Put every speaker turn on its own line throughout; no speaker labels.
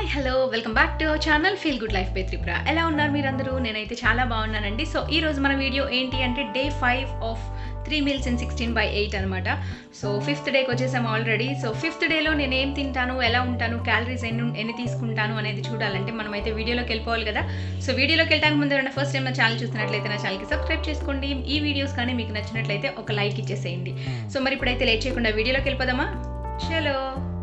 hello welcome back to our channel feel good life by Tripura ఎలా ఉన్నారు మీరందరూ నేనైతే చాలా బాగున్నానండి సో ఈ రోజు మన వీడియో ఏంటి అంటే day five of three meals in sixteen by eight అనమాట సో ఫిఫ్త్ డేకి వచ్చేసాం ఆల్రెడీ సో ఫిఫ్త్ డేలో నేను ఏం తింటాను ఎలా ఉంటాను క్యాలరీస్ ఎన్ని ఎన్ని తీసుకుంటాను అనేది చూడాలంటే మనం అయితే వీడియోలోకి వెళ్ళిపోవాలి కదా సో వీడియోలోకి వెళ్ళడానికి ముందు ఎవరైనా ఫస్ట్ టైం నా ఛానల్ చూస్తున్నట్లయితే నా ఛానల్కి సబ్స్క్రైబ్ చేసుకోండి ఈ వీడియోస్ కానీ మీకు నచ్చినట్లయితే ఒక లైక్ ఇచ్చేసేయండి సో మరి ఇప్పుడైతే లేట్ చేయకుండా వీడియోలోకి వెళ్ళిపోదామా చలో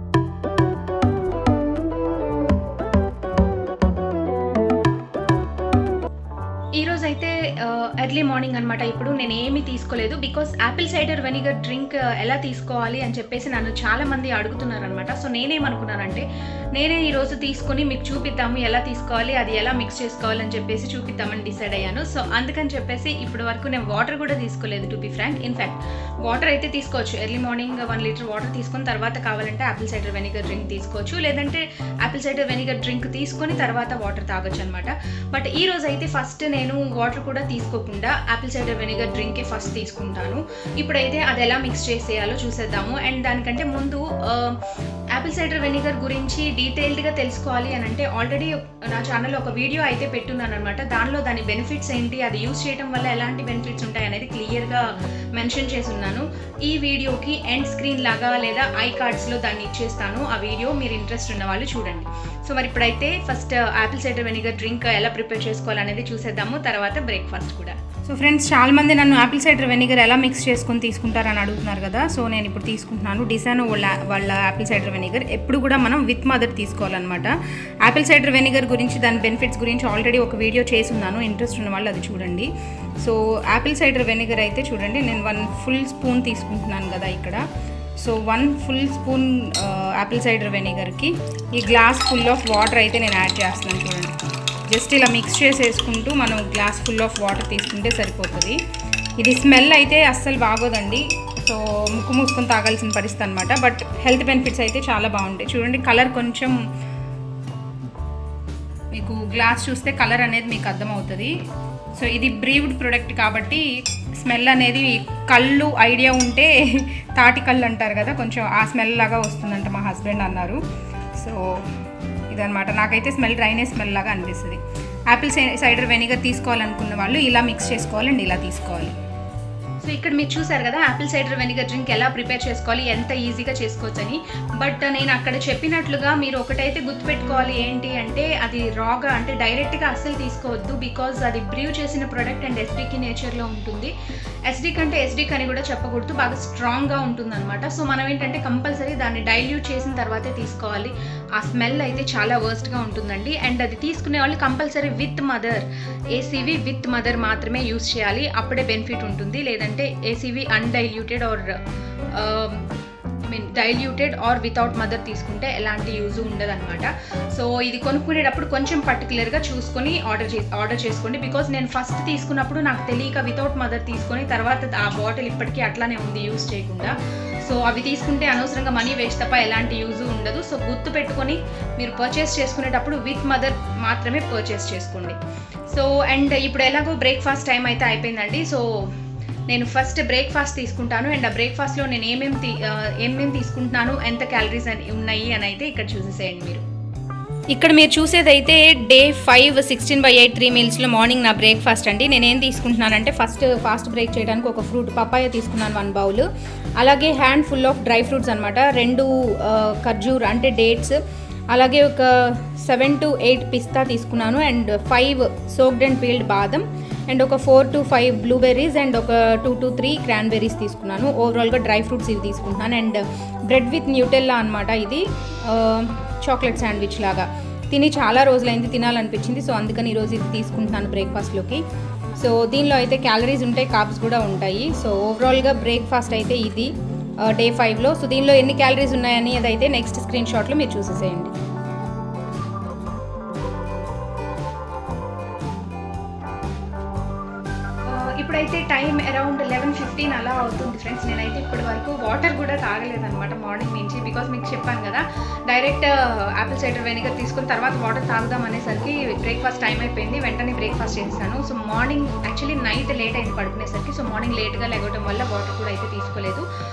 ఈ రోజు అయితే ఎర్లీ మార్నింగ్ అనమాట ఇప్పుడు నేను ఏమీ తీసుకోలేదు because apple cider vinegar drink ఎలా తీసుకోవాలి అని చెప్పేసి నన్ను చాలా మంది అడుగుతున్నారనమాట సో నేనేమనుకున్నానంటే నేనే ఈ రోజు తీసుకొని మీకు చూపిద్దాము ఎలా తీసుకోవాలి అది ఎలా మిక్స్ చేసుకోవాలి అని చెప్పేసి చూపిద్దామని డిసైడ్ అయ్యాను సో అందుకని చెప్పేసి ఇప్పటి వరకు నేను వాటర్ కూడా తీసుకోలేదు to be frank in fact water అయితే తీసుకోవచ్చు early morning one litre water తీసుకొని తర్వాత కావాలంటే యాపిల్ సైడర్ వెనిగర్ డ్రింక్ తీసుకోవచ్చు లేదంటే యాపిల్ సైడర్ వెనిగర్ డ్రింక్ తీసుకొని తర్వాత వాటర్ తాగొచ్చు అనమాట బట్ ఈ రోజు అయితే ఫస్ట్ నేను వాటర్ కూడా తీసుకోకుండా యాపిల్ సైడర్ వెనిగర్ డ్రింకే ఫస్ట్ తీసుకుంటాను ఇప్పుడైతే అది ఎలా మిక్స్ చేసేయాలో చూసేద్దాము అండ్ దానికంటే ముందు యాపిల్ సైడర్ వెనిగర్ గురించి డీటెయిల్డ్గా తెలుసుకోవాలి అని అంటే ఆల్రెడీ నా ఛానల్లో ఒక వీడియో అయితే పెట్టున్నాను అనమాట దానిలో దాని బెనిఫిట్స్ ఏంటి అది యూస్ చేయడం వల్ల ఎలాంటి బెనిఫిట్స్ ఉంటాయి అనేది క్లియర్గా మెన్షన్ చేసి ఉన్నాను ఈ వీడియోకి ఎండ్ స్క్రీన్ లాగా లేదా ఐ కార్డ్స్లో దాన్ని ఇచ్చేస్తాను ఆ వీడియో మీరు ఇంట్రెస్ట్ ఉన్న వాళ్ళు చూడండి సో మరి ఇప్పుడైతే first apple cider vinegar drink ఎలా ప్రిపేర్ చేసుకోవాలనేది చూసేద్దాము తర్వాత బ్రేక్ఫాస్ట్ కూడా
సో ఫ్రెండ్స్ చాలా మంది నన్ను యాపిల్ సైడర్ వెనిగర్ ఎలా మిక్స్ చేసుకొని తీసుకుంటారని అడుగుతున్నారు కదా సో నేను ఇప్పుడు తీసుకుంటున్నాను డిసానో వాళ్ళ వాళ్ళ యాపిల్ సైడర్ వెనిగర్ ఎప్పుడు కూడా మనం విత్ మదర్ తీసుకోవాలన్నమాట యాపిల్ సైడర్ వెనిగర్ గురించి దాని బెనిఫిట్స్ గురించి ఆల్రెడీ ఒక వీడియో చేసున్నాను ఇంట్రెస్ట్ ఉన్న వాళ్ళు అది చూడండి సో యాపిల్ సైడర్ వెనిగర్ అయితే చూడండి నేను వన్ ఫుల్ స్పూన్ తీసుకుంటున్నాను కదా ఇక్కడ so one full spoon apple cider వెనిగర్కి ఈ గ్లాస్ ఫుల్ ఆఫ్ వాటర్ అయితే నేను యాడ్ చేస్తున్నాను చూడండి జస్ట్ ఇలా మిక్స్ చేసేసుకుంటూ మనం గ్లాస్ ఫుల్ ఆఫ్ వాటర్ తీసుకుంటే సరిపోతుంది ఇది స్మెల్ అయితే అస్సలు బాగోదండి సో ముక్కు మూసుకొని తాగాల్సిన పరిస్థితి అనమాట బట్ హెల్త్ బెనిఫిట్స్ అయితే చాలా బాగుంటాయి చూడండి కలర్ కొంచెం మీకు గ్లాస్ చూస్తే కలర్ అనేది మీకు అర్థమవుతుంది సో ఇది బ్రీవ్డ్ ప్రొడక్ట్ కాబట్టి స్మెల్ అనేది కళ్ళు ఐడియా ఉంటే తాటి కళ్ళు అంటారు కదా కొంచెం ఆ స్మెల్ లాగా వస్తుందంట మా హస్బెండ్ అన్నారు సో ఇదనమాట నాకైతే స్మెల్ డ్రైనే స్మెల్ లాగా అనిపిస్తుంది యాపిల్ సైడర్ వెనిగర్ తీసుకోవాలనుకున్న వాళ్ళు ఇలా మిక్స్ చేసుకోవాలండి ఇలా తీసుకోవాలి
సో ఇక్కడ మీరు చూసారు కదా యాపిల్ సైడర్ వెనిగర్ డ్రింక్ ఎలా ప్రిపేర్ చేసుకోవాలి ఎంత ఈజీగా చేసుకోవచ్చని బట్ నేను అక్కడ చెప్పినట్లుగా మీరు ఒకటైతే గుర్తుపెట్టుకోవాలి ఏంటి అంటే అది రాగా అంటే డైరెక్ట్గా అస్సలు తీసుకోవద్దు బికాజ్ అది బ్రీవ్ చేసిన ప్రోడక్ట్ అండ్ ఎస్డికి నేచర్లో ఉంటుంది ఎస్డి కంటే ఎస్డిక్ అని కూడా చెప్పకూడదు బాగా స్ట్రాంగ్గా ఉంటుంది అనమాట సో మనం ఏంటంటే కంపల్సరీ దాన్ని డైల్యూట్ చేసిన తర్వాతే తీసుకోవాలి ఆ స్మెల్ అయితే చాలా వర్స్ట్గా ఉంటుందండి అండ్ అది తీసుకునే వాళ్ళు compulsory with mother ACV with mother మాత్రమే యూస్ చేయాలి అప్పుడే బెనిఫిట్ ఉంటుంది లేదంటే ACV undiluted or I mean diluted or without mother తీసుకుంటే ఎలాంటి యూజ్ ఉండదన్నమాట సో ఇది కొనుక్కునేటప్పుడు కొంచెం పర్టికులర్గా చూసుకొని ఆర్డర్ చే ఆర్డర్ చేసుకోండి బికాజ్ నేను ఫస్ట్ తీసుకున్నప్పుడు నాకు తెలియక వితౌట్ మదర్ తీసుకొని తర్వాత ఆ బాటిల్ ఇప్పటికీ అట్లానే ఉంది యూజ్ చేయకుండా సో అవి తీసుకుంటే అనవసరంగా మనీ వేస్ట్ తప్ప ఎలాంటి యూజ్ ఉండదు సో గుర్తు పెట్టుకొని మీరు పర్చేస్ చేసుకునేటప్పుడు విత్ మదర్ మాత్రమే పర్చేస్ చేసుకోండి సో అండ్ ఇప్పుడు ఎలాగో బ్రేక్ఫాస్ట్ టైం అయితే అయిపోయిందండి సో నేను ఫస్ట్ బ్రేక్ఫాస్ట్ తీసుకుంటాను అండ్ ఆ బ్రేక్ఫాస్ట్లో నేను ఏమేమి తీ ఏమేమి తీసుకుంటున్నాను ఎంత క్యాలరీస్ అని ఉన్నాయి అని అయితే ఇక్కడ చూసేసేయండి మీరు
ఇక్కడ మీరు చూసేదైతే day five sixteen by eight three మీల్స్లో మార్నింగ్ నా బ్రేక్ఫాస్ట్ అండి నేను ఏం తీసుకుంటున్నానంటే ఫస్ట్ ఫాస్ట్ బ్రేక్ చేయడానికి ఒక ఫ్రూట్ పపాయ తీసుకున్నాను వన్ బౌల్ అలాగే handful of dry fruits అనమాట రెండు ఖర్జూర్ అంటే డేట్స్ అలాగే ఒక సెవెన్ టు ఎయిట్ పిస్తా తీసుకున్నాను and five soaked and peeled బాదం అండ్ ఒక four to five blueberries and ఒక టూ టు త్రీ క్రాన్బెర్రీస్ తీసుకున్నాను ఓవరాల్గా డ్రై ఫ్రూట్స్ ఇవి తీసుకుంటున్నాను అండ్ బ్రెడ్ విత్ న్యూటెల్లా అనమాట ఇది చాక్లెట్ శాండ్విచ్ లాగా తిని చాలా రోజులైంది తినాలనిపించింది సో అందుకని ఈరోజు ఇది తీసుకుంటున్నాను బ్రేక్ఫాస్ట్లోకి సో దీనిలో అయితే క్యాలరీస్ ఉంటాయి కాప్స్ కూడా ఉంటాయి సో ఓవరాల్గా బ్రేక్ఫాస్ట్ అయితే ఇది డే ఫైవ్లో సో దీనిలో ఎన్ని క్యాలరీస్ ఉన్నాయని అదైతే నెక్స్ట్ స్క్రీన్ షాట్లో మీరు చూసేసేయండి
ఇప్పుడైతే టైం అరౌండ్ లెవెన్ ఫిఫ్టీన్ అలా అవుతుంది ఫ్రెండ్స్ నేనైతే ఇప్పటి వరకు వాటర్ కూడా తాగలేదన్నమాట మార్నింగ్ నుంచి బికాస్ మీకు చెప్పాను కదా డైరెక్ట్ యాపిల్ సైడర్ వెనిగర్ తీసుకుని తర్వాత వాటర్ తాగుదాం అనేసరికి బ్రేక్ఫాస్ట్ టైం అయిపోయింది వెంటనే బ్రేక్ఫాస్ట్ చేస్తాను so morning actually night late అయింది పడుకునేసరికి సో మార్నింగ్ లేట్గా లెగవడం వల్ల వాటర్ కూడా అయితే తీసుకోలేదు సో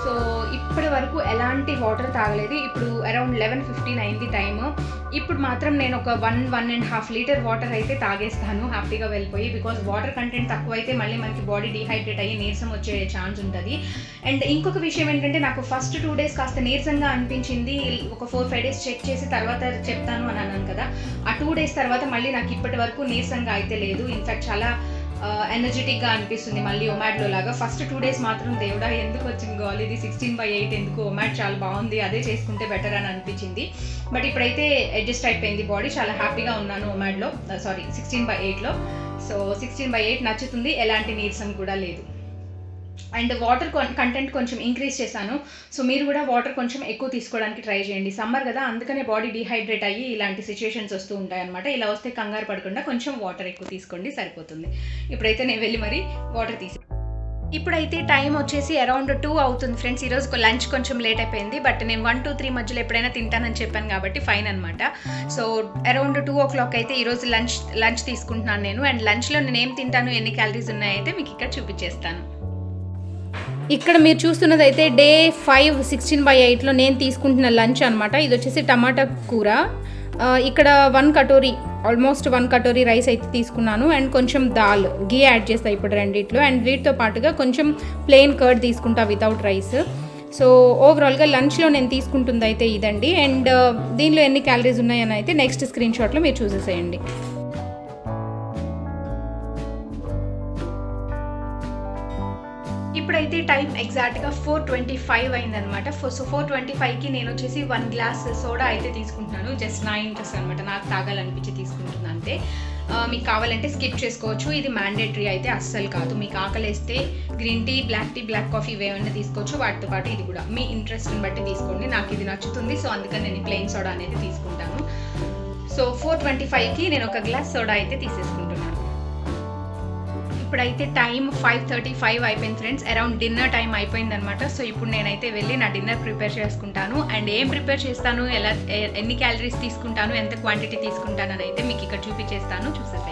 సో ఇప్పటి వరకు ఎలాంటి వాటర్ తాగలేదు ఇప్పుడు అరౌండ్ లెవెన్ ఫిఫ్టీన్ అయింది టైమ్ ఇప్పుడు మాత్రం నేను ఒక one one and half litre water అయితే తాగేస్తాను హ్యాపీగా వెళ్ళిపోయి బికాజ్ వాటర్ కంటెంట్ తక్కువ అయితే మళ్ళీ మనకి బాడీ డిహైడ్రేట్ అయ్యి నీరసం వచ్చే ఛాన్స్ ఉంటుంది అండ్ ఇంకొక విషయం ఏంటంటే నాకు ఫస్ట్ టూ డేస్ కాస్త నీరసంగా అనిపించింది ఒక ఫోర్ ఫైవ్ డేస్ చెక్ చేసి తర్వాత చెప్తాను అని అన్నాను కదా ఆ టూ డేస్ తర్వాత మళ్ళీ నాకు ఇప్పటి వరకు నీరసంగా అయితే లేదు ఇన్ఫాక్ట్ చాలా ఎనర్జెటిక్గా అనిపిస్తుంది మళ్ళీ ఒమాట్లో లాగా ఫస్ట్ టూ డేస్ మాత్రం దేవుడా ఎందుకు వచ్చింది గోల్ ఇది సిక్స్టీన్ బై ఎయిట్ ఎందుకు ఒమాట్ చాలా బాగుంది అదే చేసుకుంటే బెటర్ అని అనిపించింది బట్ ఇప్పుడైతే అడ్జస్ట్ అయిపోయింది బాడీ చాలా హ్యాపీగా ఉన్నాను ఒమాట్లో సారీ సిక్స్టీన్ బై ఎయిట్లో సో సిక్స్టీన్ బై ఎయిట్ నచ్చుతుంది ఎలాంటి నీరసం కూడా లేదు అండ్ వాటర్ కంటెంట్ కొంచెం ఇంక్రీజ్ చేశాను సో మీరు కూడా వాటర్ కొంచెం ఎక్కువ తీసుకోవడానికి ట్రై చేయండి సమ్మర్ కదా అందుకనే బాడీ డిహైడ్రేట్ అయ్యి ఇలాంటి సిచ్యుయేషన్స్ వస్తూ ఉంటాయి అనమాట ఇలా వస్తే కంగారు పడకుండా కొంచెం వాటర్ ఎక్కువ తీసుకోండి సరిపోతుంది ఇప్పుడైతే నేను వెళ్ళి మరి వాటర్ తీసి ఇప్పుడైతే టైం వచ్చేసి అరౌండ్ టూ అవుతుంది ఫ్రెండ్స్ ఈరోజు లంచ్ కొంచెం లేట్ అయిపోయింది బట్ నేను వన్ టూ త్రీ మధ్యలో ఎప్పుడైనా తింటానని చెప్పాను కాబట్టి ఫైన్ అనమాట so around two o'clock అయితే ఈరోజు లంచ్ లంచ్ తీసుకుంటున్నాను నేను అండ్ లంచ్లో నేను ఏం తింటాను ఎన్ని క్యాలరీస్ ఉన్నాయైతే మీకు ఇక్కడ చూపించేస్తాను
ఇక్కడ మీరు చూస్తున్నది అయితే డే ఫైవ్ సిక్స్టీన్ బై ఎయిట్లో నేను తీసుకుంటున్న లంచ్ అనమాట ఇది వచ్చేసి టమాటా కూర ఆ, ఇక్కడ వన్ కటోరీ ఆల్మోస్ట్ వన్ కటోరీ రైస్ అయితే తీసుకున్నాను అండ్ కొంచెం దాల్ గీ యాడ్ చేస్తాను ఇప్పుడు రెండిట్లో అండ్ వీటితో పాటుగా కొంచెం ప్లెయిన్ కర్డ్ తీసుకుంటా వితౌట్ రైస్ సో ఓవరాల్గా లంచ్లో నేను తీసుకుంటుంది అయితే ఇదండి అండ్ దీనిలో ఎన్ని క్యాలరీస్ ఉన్నాయని అయితే నెక్స్ట్ స్క్రీన్ షాట్లో మీరు చూసేసేయండి
ఇప్పుడైతే టైం ఎగ్జాక్ట్గా ఫోర్ ట్వంటీ ఫైవ్ అయిందనమాట సో ఫోర్ ట్వంటీ ఫైవ్కి నేను వచ్చేసి వన్ గ్లాస్ సోడా అయితే తీసుకుంటున్నాను జస్ట్ నా ఇంట్రెస్ట్ అనమాట నాకు తాగాలనిపించి తీసుకుంటున్నాను అంతే ఆ, మీకు కావాలంటే స్కిప్ చేసుకోవచ్చు ఇది మ్యాండేటరీ అయితే అస్సలు కాదు మీకు ఆకలేస్తే green tea black tea black coffee ఏమైనా తీసుకోవచ్చు వాటితో పాటు ఇది కూడా మీ ఇంట్రెస్ట్ని బట్టి తీసుకోండి నాకు ఇది నచ్చుతుంది సో అందుకని నేను ప్లెయిన్ సోడా అనేది తీసుకుంటాను సో ఫోర్ ట్వంటీ ఫైవ్కి నేను ఒక గ్లాస్ సోడా అయితే తీసేసుకుంటున్నాను ఇప్పుడైతే టైం ఫైవ్ థర్టీ ఫైవ్ అయిపోయింది ఫ్రెండ్స్ అరౌండ్ డిన్నర్ టైం అయిపోయింది అనమాట సో ఇప్పుడు నేనైతే వెళ్ళి నా డిన్నర్ ప్రిపేర్ చేసుకుంటాను అండ్ ఏం ప్రిపేర్ చేస్తాను ఎలా ఎ- ఎన్ని క్యాలరీస్ తీసుకుంటాను ఎంత క్వాంటిటీ తీసుకుంటాను అని అయితే మీకు ఇక్కడ చూపించేస్తాను చూసేసేయండి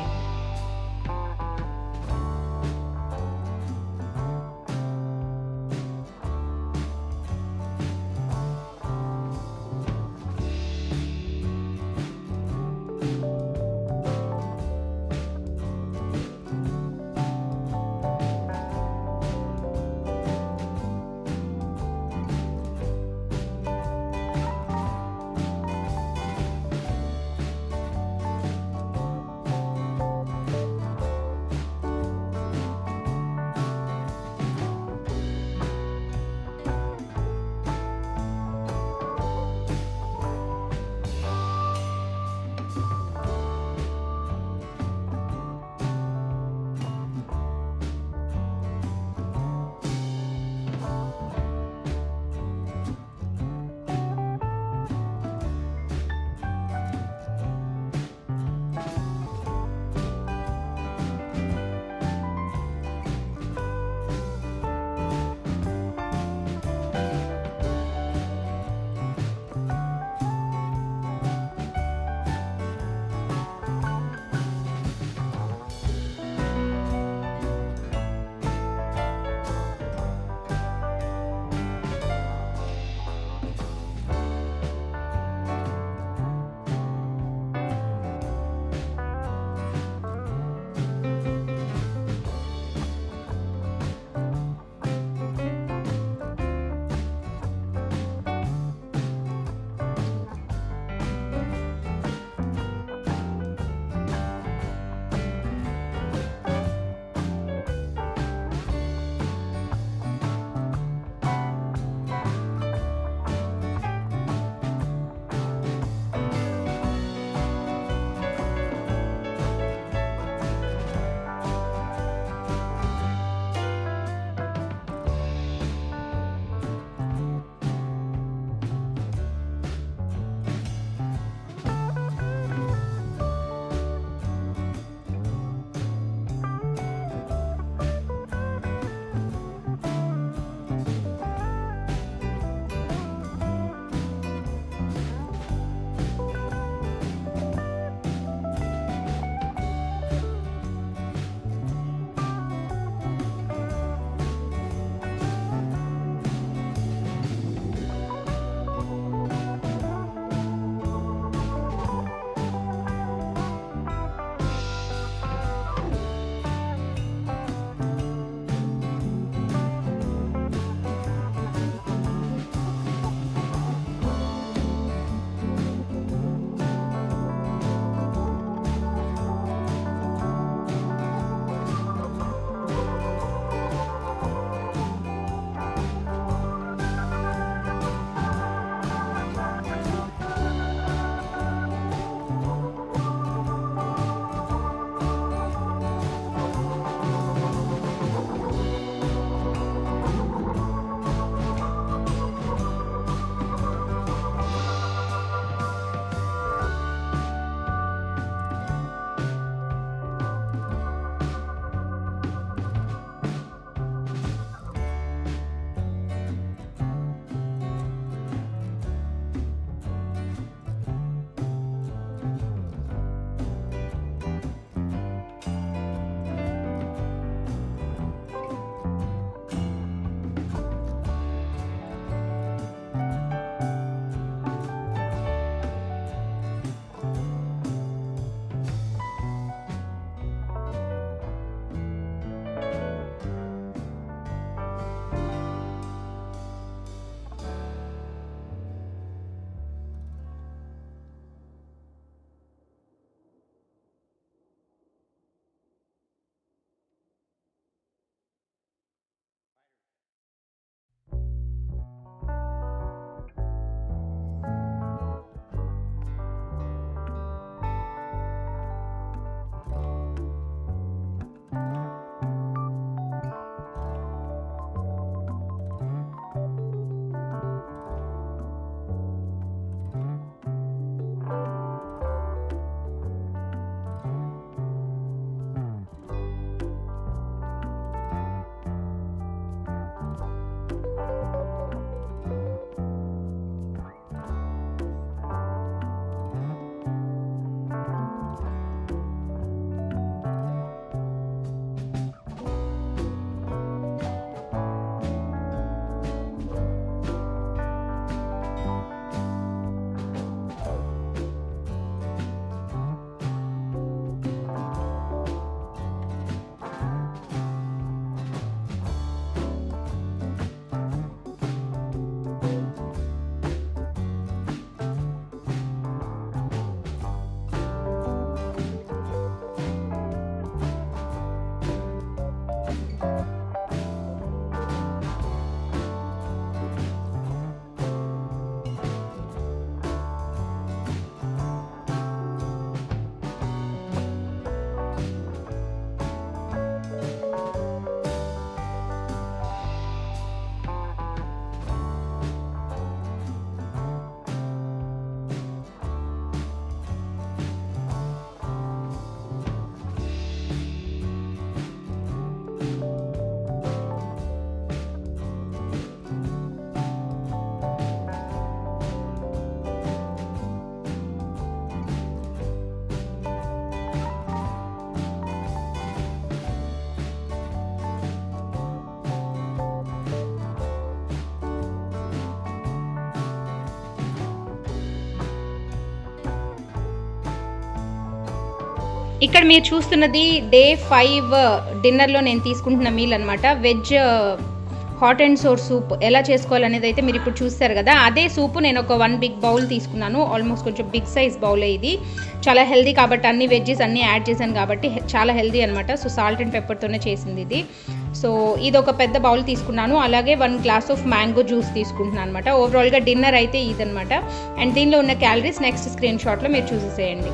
ఇక్కడ మీరు చూస్తున్నది డే ఫైవ్ డిన్నర్లో నేను తీసుకుంటున్న మీల్ అనమాట veg hot and sour soup ఎలా చేసుకోవాలనేది అయితే మీరు ఇప్పుడు చూస్తారు కదా అదే సూప్ నేను ఒక వన్ బిగ్ బౌల్ తీసుకున్నాను ఆల్మోస్ట్ కొంచెం బిగ్ సైజ్ బౌల్ ఇది చాలా హెల్దీ కాబట్టి అన్ని వెజ్జెస్ అన్నీ యాడ్ చేశాను కాబట్టి హె- చాలా హెల్దీ అనమాట సో సాల్ట్ అండ్ పెప్పర్తోనే చేసింది ఇది సో ఇది ఒక పెద్ద బౌల్ తీసుకున్నాను అలాగే one glass of mango juice తీసుకుంటున్నాను అనమాట ఓవరాల్గా డిన్నర్ అయితే ఇదనమాట అండ్ దీనిలో ఉన్న క్యాలరీస్ నెక్స్ట్ స్క్రీన్ షాట్లో మీరు చూసేసేయండి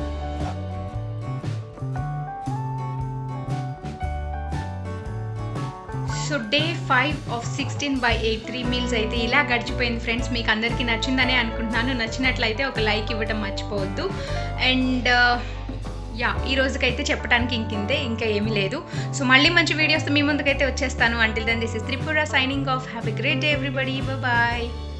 so day five of sixteen by eight three meals అయితే ఇలా గడిచిపోయింది ఫ్రెండ్స్ మీకు అందరికీ నచ్చిందనే అనుకుంటున్నాను నచ్చినట్లయితే ఒక లైక్ ఇవ్వడం మర్చిపోవద్దు అండ్ యా ఈ రోజుకైతే చెప్పడానికి ఇంకింతే ఇంకా ఏమీ లేదు సో మళ్ళీ మంచి వీడియోస్తో మీ ముందుకైతే వచ్చేస్తాను until then this is Tripura signing off happy great day everybody bye